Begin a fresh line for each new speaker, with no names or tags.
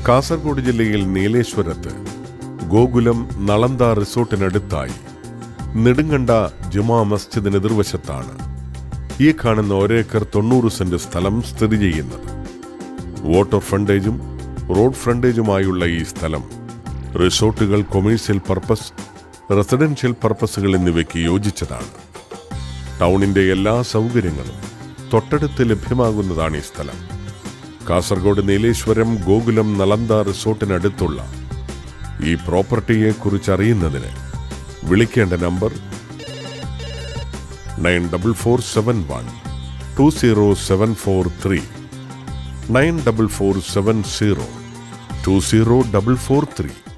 കാസർഗോഡ് ജില്ലയിൽ നീലേശ്വരത്ത് ഗോകുലം നളന്ത റിസോർട്ടിനടുത്തായി നെടുങ്കണ്ട ജുമാ മസ്ജിദിന് എതിർവശത്താണ് ഈ കാണുന്ന ഒരേക്കർ തൊണ്ണൂറ് സെന്റ് സ്ഥലം സ്ഥിതി ചെയ്യുന്നത് വാട്ടർ ഫ്രണ്ടേജും റോഡ് ഫ്രണ്ടേജുമായുള്ള ഈ സ്ഥലം റിസോർട്ടുകൾ കൊമേഴ്സ്യൽ പർപ്പസ് റെസിഡൻഷ്യൽ പർപ്പസുകൾ എന്നിവയ്ക്ക് യോജിച്ചതാണ് ടൗണിന്റെ എല്ലാ സൗകര്യങ്ങളും തൊട്ടടുത്ത് ലഭ്യമാകുന്നതാണ് ഈ സ്ഥലം കാസർഗോഡ് നീലേശ്വരം ഗോകുലം നളന്ത റിസോർട്ടിനടുത്തുള്ള ഈ പ്രോപ്പർട്ടിയെ കുറിച്ച് അറിയുന്നതിന് വിളിക്കേണ്ട number nine double four seven one two zero seven four three nine double four seven zero two zero double four three